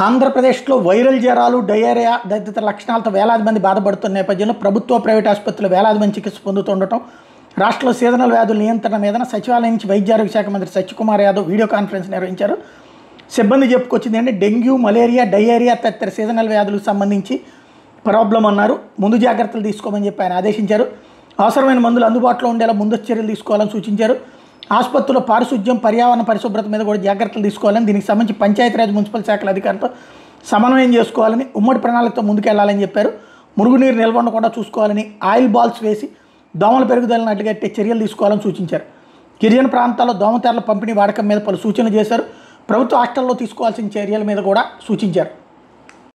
ఆంధ్రప్రదేశ్లో వైరల్ జ్వరాలు డయేరియా తదితర లక్షణాలతో వేలాది మంది బాధపడుతున్న నేపథ్యంలో ప్రభుత్వ ప్రైవేట్ ఆసుపత్రులు వేలాది మంది చికిత్స పొందుతుండటం రాష్ట్రంలో సీజనల్ వ్యాధుల నియంత్రణ మీద సచివాలయం నుంచి వైద్య ఆరోగ్య శాఖ మంత్రి సత్యకుమార్ యాదవ్ వీడియో కాన్ఫరెన్స్ నిర్వహించారు సిబ్బంది చెప్పుకొచ్చింది అంటే డెంగ్యూ మలేరియా డయేరియా తదితర సీజనల్ వ్యాధులకు సంబంధించి ప్రాబ్లం అన్నారు ముందు జాగ్రత్తలు తీసుకోమని చెప్పి ఆయన ఆదేశించారు అవసరమైన మందులు అందుబాటులో ఉండేలా ముందస్తు చర్యలు తీసుకోవాలని సూచించారు ఆసుపత్రుల్లో పారిశుద్ధ్యం పర్యావరణ పరిశుభ్రత మీద కూడా జాగ్రత్తలు తీసుకోవాలని దీనికి సంబంధించి పంచాయతీరాజ్ మున్సిపల్ శాఖల అధికారులతో సమన్వయం చేసుకోవాలని ఉమ్మడి ప్రణాళికతో ముందుకెళ్లాలని చెప్పారు మురుగునీరు నిల్వ ఉండకుండా చూసుకోవాలని ఆయిల్ బాల్స్ వేసి దోమల పెరుగుదలను అడ్డుగట్టే చర్యలు తీసుకోవాలని సూచించారు గిరిజన ప్రాంతాల్లో దోమతెరల పంపిణీ వాడకం మీద పలు సూచనలు చేశారు ప్రభుత్వ హాస్టల్లో తీసుకోవాల్సిన చర్యల మీద కూడా సూచించారు